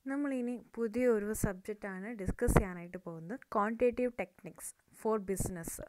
നമ്മളിനി പുതിയൊരു സബ്ജക്റ്റാണ് ഡിസ്കസ് ചെയ്യാനായിട്ട് പോകുന്നത് ക്വാണ്ടിറ്റേറ്റീവ് ടെക്നിക്സ് ഫോർ ബിസിനസ്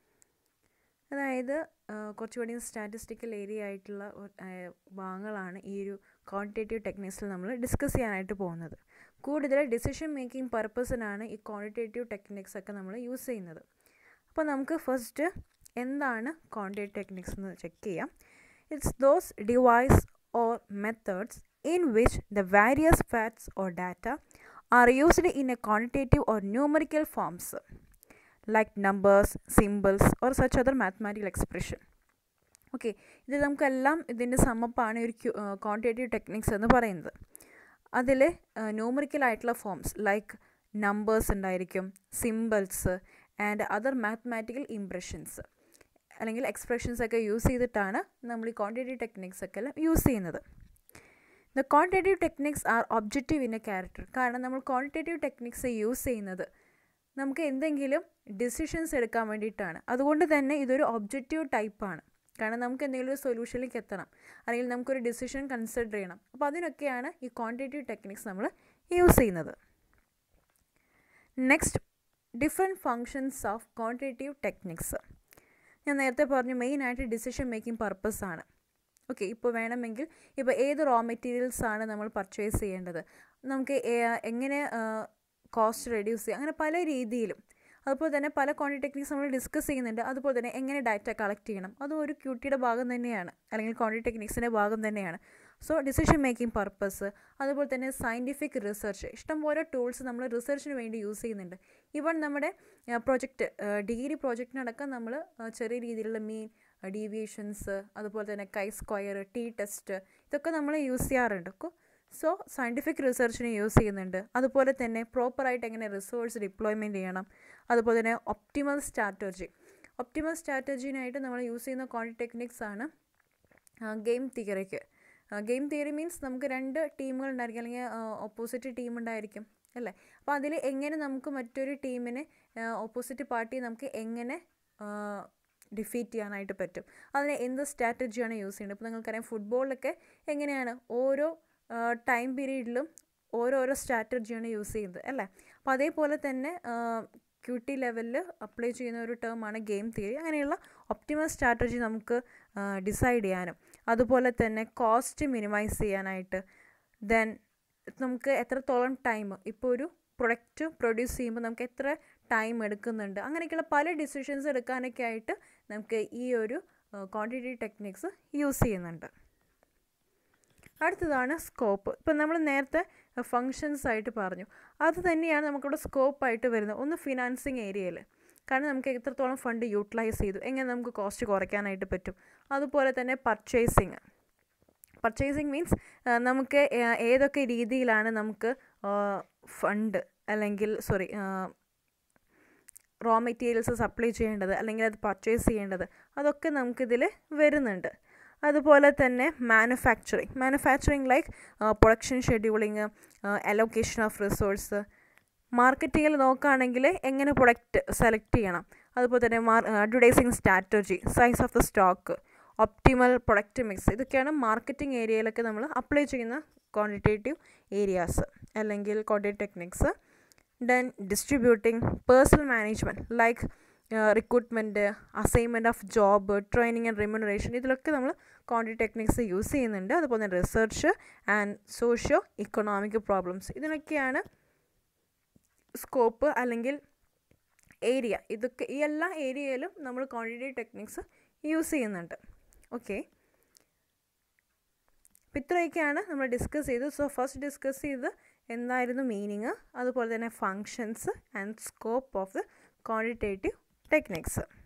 അതായത് കുറച്ചുകൂടി സ്റ്റാറ്റിസ്റ്റിക്കൽ ഏരിയ ആയിട്ടുള്ള ഭാഗങ്ങളാണ് ഈ ഒരു ക്വാണ്ടിറ്റേറ്റീവ് ടെക്നിക്സിൽ നമ്മൾ ഡിസ്കസ് ചെയ്യാനായിട്ട് പോകുന്നത് കൂടുതൽ ഡിസിഷൻ മേക്കിംഗ് പർപ്പസിനാണ് ഈ ക്വാണ്ടിറ്റേറ്റീവ് ടെക്നിക്സ് ഒക്കെ നമ്മൾ യൂസ് ചെയ്യുന്നത് അപ്പോൾ നമുക്ക് ഫസ്റ്റ് എന്താണ് ക്വാണ്ടിറ്റേറ്റീവ് ടെക്നിക്സ് എന്ന് ചെക്ക് ചെയ്യാം it's those devices or methods in which the various facts or data are used in a quantitative or numerical forms like numbers, symbols or such other mathematical expression. Okay ഇത് നമുക്കെല്ലാം ഇതിൻ്റെ സമ്മപ്പാണ് ഒരു quantitative techniques എന്ന് പറയുന്നത് അതിൽ numerical ആയിട്ടുള്ള forms like numbers ഉണ്ടായിരിക്കും symbols and other mathematical impressions അല്ലെങ്കിൽ എക്സ്പ്രഷൻസ് ഒക്കെ യൂസ് ചെയ്തിട്ടാണ് നമ്മൾ ഈ ക്വാണ്ടിറ്റേറ്റീവ് ടെക്നിക്സ് ഒക്കെ എല്ലാം യൂസ് ചെയ്യുന്നത് the quantitative techniques are objective in a character കാരണം നമ്മൾ ക്വാണ്ടിറ്റേറ്റീവ് ടെക്നിക്സ് യൂസ് ചെയ്യുന്നത് നമുക്ക് എന്തെങ്കിലും ഡിസിഷൻസ് എടുക്കാൻ വേണ്ടിയിട്ടാണ് അതുകൊണ്ട് തന്നെ ഇതൊരു ഒബ്ജക്റ്റീവ് ടൈപ്പാണ് കാരണം നമുക്ക് എന്തെങ്കിലും ഒരു സൊല്യൂഷനിലേക്ക് എത്തണം അല്ലെങ്കിൽ നമുക്കൊരു ഡിസിഷൻ കൺസിഡർ ചെയ്യണം അപ്പോൾ അതിനൊക്കെയാണ് ഈ ക്വാണ്ടിറ്റേറ്റീവ് ടെക്നിക്സ് നമ്മൾ യൂസ് ചെയ്യുന്നത് next different functions of quantitative techniques ഞാൻ നേരത്തെ പറഞ്ഞു മെയിനായിട്ട് ഡിസിഷൻ മേക്കിംഗ് പർപ്പസ് ആണ് ഓക്കെ ഇപ്പോൾ വേണമെങ്കിൽ ഇപ്പോൾ ഏത് റോ മെറ്റീരിയൽസ് ആണ് നമ്മൾ പർച്ചേസ് ചെയ്യേണ്ടത് നമുക്ക് എങ്ങനെ കോസ്റ്റ് റെഡ്യൂസ് ചെയ്യുക അങ്ങനെ പല രീതിയിലും അതുപോലെ തന്നെ പല ക്വാണ്ടിറ്റി ടെക്നിക്സ് നമ്മൾ ഡിസ്കസ് ചെയ്യുന്നുണ്ട് അതുപോലെ തന്നെ എങ്ങനെ ഡാറ്റ കളക്ട് ചെയ്യണം അതും ഒരു ക്യൂട്ടിയുടെ ഭാഗം തന്നെയാണ് അല്ലെങ്കിൽ ക്വാണ്ടിറ്റി ടെക്നിക്സിൻ്റെ ഭാഗം തന്നെയാണ് സോ ഡിസിഷൻ മേക്കിംഗ് പർപ്പസ് അതുപോലെ തന്നെ സയൻറ്റിഫിക് റിസർച്ച് ഇഷ്ടംപോലെ ടൂൾസ് നമ്മൾ റിസർച്ചിന് വേണ്ടി യൂസ് ചെയ്യുന്നുണ്ട് ഈവൺ നമ്മുടെ പ്രൊജക്റ്റ് ഡിഗ്രി പ്രോജക്റ്റിനടക്കം നമ്മൾ ചെറിയ രീതിയിലുള്ള മീൻ ഡീവിയേഷൻസ് അതുപോലെ തന്നെ കൈ സ്ക്വയർ ടി ടെസ്റ്റ് ഇതൊക്കെ നമ്മൾ യൂസ് ചെയ്യാറുണ്ട് സോ സയൻറ്റിഫിക് റിസർച്ചിന് യൂസ് ചെയ്യുന്നുണ്ട് അതുപോലെ തന്നെ പ്രോപ്പറായിട്ട് എങ്ങനെ റിസോഴ്സ് ഡിപ്ലോയ്മെൻറ്റ് ചെയ്യണം അതുപോലെ തന്നെ ഒപ്റ്റിമൽ സ്ട്രാറ്റജി ഒപ്റ്റിമൽ സ്ട്രാറ്റജിനായിട്ട് നമ്മൾ യൂസ് ചെയ്യുന്ന ക്വാണ്ടിറ്റി ടെക്നിക്സ് ആണ് ഗെയിം തിയറിക്ക് ഗെയിം തിയറി മീൻസ് നമുക്ക് രണ്ട് ടീമുകൾ ഉണ്ടായിരിക്കും അല്ലെങ്കിൽ ഓപ്പോസിറ്റ് ടീം ഉണ്ടായിരിക്കും അല്ലേ അപ്പോൾ അതിൽ എങ്ങനെ നമുക്ക് മറ്റൊരു ടീമിനെ ഓപ്പോസിറ്റ് പാർട്ടി നമുക്ക് എങ്ങനെ ഡിഫീറ്റ് ചെയ്യാനായിട്ട് പറ്റും അതിന് എന്ത് സ്ട്രാറ്റജിയാണ് യൂസ് ചെയ്യുന്നത് ഇപ്പോൾ നിങ്ങൾക്കറിയാം ഫുട്ബോളിലൊക്കെ എങ്ങനെയാണ് ഓരോ ടൈം പീരീഡിലും ഓരോരോ സ്ട്രാറ്റജിയാണ് യൂസ് ചെയ്യുന്നത് അല്ലേ അപ്പോൾ അതേപോലെ തന്നെ ക്യൂ ടി ലെവലിൽ അപ്ലൈ ചെയ്യുന്ന ഒരു ടേമാണ് ഗെയിം തിയറി അങ്ങനെയുള്ള ഒപ്റ്റിമൽ സ്ട്രാറ്റജി നമുക്ക് ഡിസൈഡ് ചെയ്യാനും അതുപോലെ തന്നെ കോസ്റ്റ് മിനിമൈസ് ചെയ്യാനായിട്ട് ദെൻ നമുക്ക് എത്രത്തോളം ടൈം ഇപ്പോൾ ഒരു പ്രൊഡക്റ്റ് പ്രൊഡ്യൂസ് ചെയ്യുമ്പോൾ നമുക്ക് എത്ര ടൈം എടുക്കുന്നുണ്ട് അങ്ങനെയൊക്കെയുള്ള പല ഡിസിഷൻസ് എടുക്കാനൊക്കെ ആയിട്ട് നമുക്ക് ഈ ഒരു ക്വാണ്ടിറ്റി ടെക്നിക്സ് യൂസ് ചെയ്യുന്നുണ്ട് അടുത്തതാണ് സ്കോപ്പ് ഇപ്പം നമ്മൾ നേരത്തെ ഫങ്ഷൻസ് ആയിട്ട് പറഞ്ഞു അത് തന്നെയാണ് നമുക്കിവിടെ സ്കോപ്പായിട്ട് വരുന്നത് ഒന്ന് ഫിനാൻസിങ് ഏരിയയിൽ കാരണം നമുക്ക് എത്രത്തോളം ഫണ്ട് യൂട്ടിലൈസ് ചെയ്തു എങ്ങനെ നമുക്ക് കോസ്റ്റ് കുറയ്ക്കാനായിട്ട് പറ്റും അതുപോലെ തന്നെ പർച്ചേസിങ് പർച്ചേസിങ് മീൻസ് നമുക്ക് ഏതൊക്കെ രീതിയിലാണ് നമുക്ക് ഫണ്ട് അല്ലെങ്കിൽ സോറി റോ മെറ്റീരിയൽസ് സപ്ലൈ ചെയ്യേണ്ടത് അല്ലെങ്കിൽ അത് പർച്ചേസ് ചെയ്യേണ്ടത് അതൊക്കെ നമുക്കിതിൽ വരുന്നുണ്ട് അതുപോലെ തന്നെ manufacturing manufacturing like production scheduling allocation of resource മാർക്കറ്റിങ്ങിൽ നോക്കുകയാണെങ്കിൽ എങ്ങനെ പ്രൊഡക്റ്റ് സെലക്ട് ചെയ്യണം അതുപോലെ തന്നെ മാർ advertising strategy size of the stock optimal product mix ഇതൊക്കെയാണ് മാർക്കറ്റിംഗ് ഏരിയയിലൊക്കെ നമ്മൾ അപ്ലൈ ചെയ്യുന്ന ക്വാണ്ടിറ്റേറ്റീവ് ഏരിയാസ് അല്ലെങ്കിൽ quantity techniques then distributing personnel management like recruitment assignment of job training and remuneration ഇതിലൊക്കെ നമ്മൾ ക്വാണ്ടിറ്റി ടെക്നിക്സ് യൂസ് ചെയ്യുന്നുണ്ട് അതുപോലെ തന്നെ research and socio economic problems ഇതിനൊക്കെയാണ് സ്കോപ്പ് അല്ലെങ്കിൽ ഏരിയ ഇതൊക്കെ ഈ എല്ലാ ഏരിയയിലും നമ്മൾ ക്വാണ്ടിറ്റി ടെക്നിക്സ് യൂസ് ചെയ്യുന്നുണ്ട് ഓക്കെ അപ്പം ഇത്രയൊക്കെയാണ് നമ്മൾ ഡിസ്കസ് ചെയ്തത് സോ ഫസ്റ്റ് ഡിസ്കസ് ചെയ്ത് എന്തായിരുന്നു മീനിങ് അതുപോലെ തന്നെ functions and scope of the quantitative techniques